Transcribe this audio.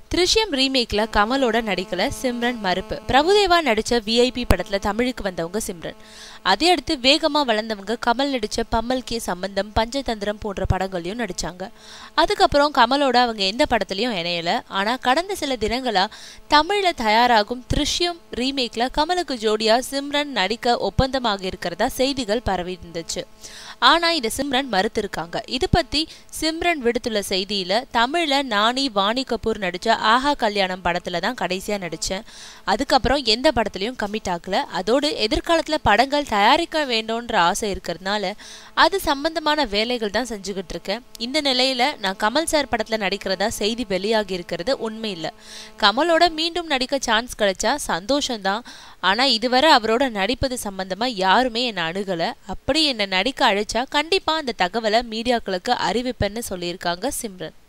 திருஷ்யம் ரீமேக்ல கமலோட நடிக்கல சிம்ரன் மறுப்பு பிரபுதேவா நடிச்ச விஐபி படத்துல தமிழுக்கு வந்தவங்க சிம்ரன் அதே அடுத்து வேகமா வளர்ந்தவங்க கமல் நடிச்ச பம்மல் கே சம்பந்தம் பஞ்சதந்திரம் போன்ற படங்களையும் நடிச்சாங்க அதுக்கப்புறம் கமலோட அவங்க எந்த படத்துலயும் இணையல ஆனா கடந்த சில தினங்களா தமிழ்ல தயாராகும் திருஷ்யம் ரீமேக்ல கமலுக்கு ஜோடியா சிம்ரன் நடிக்க ஒப்பந்தமாக இருக்கிறதா செய்திகள் பரவி இருந்துச்சு ஆனா இதை சிம்ரன் மறுத்திருக்காங்க இது பத்தி சிம்ரன் விடுத்துள்ள செய்தியில தமிழ்ல நானி வாணி கபூர் நடிச்ச ஆஹா கல்யாணம் படத்துல தான் கடைசியா நடிச்சேன் அதுக்கப்புறம் எந்த படத்துலயும் கமிட் ஆகல அதோடு எதிர்காலத்துல படங்கள் தயாரிக்க வேண்டும்ன்ற ஆசை இருக்கிறதுனால அது சம்பந்தமான வேலைகள் தான் செஞ்சுக்கிட்டு இருக்கேன் இந்த நிலையில நான் கமல் சார் படத்துல நடிக்கிறதா செய்தி வெளியாகி இருக்கிறது உண்மை இல்லை கமலோட மீண்டும் நடிக்க சான்ஸ் கிடைச்சா சந்தோஷம்தான் ஆனா இதுவரை அவரோட நடிப்பது சம்பந்தமா யாருமே என்னை அணுகல அப்படி என்னை நடிக்க அழைச்சா கண்டிப்பா அந்த தகவலை மீடியாக்களுக்கு அறிவிப்பேன்னு சொல்லியிருக்காங்க சிம்ரன்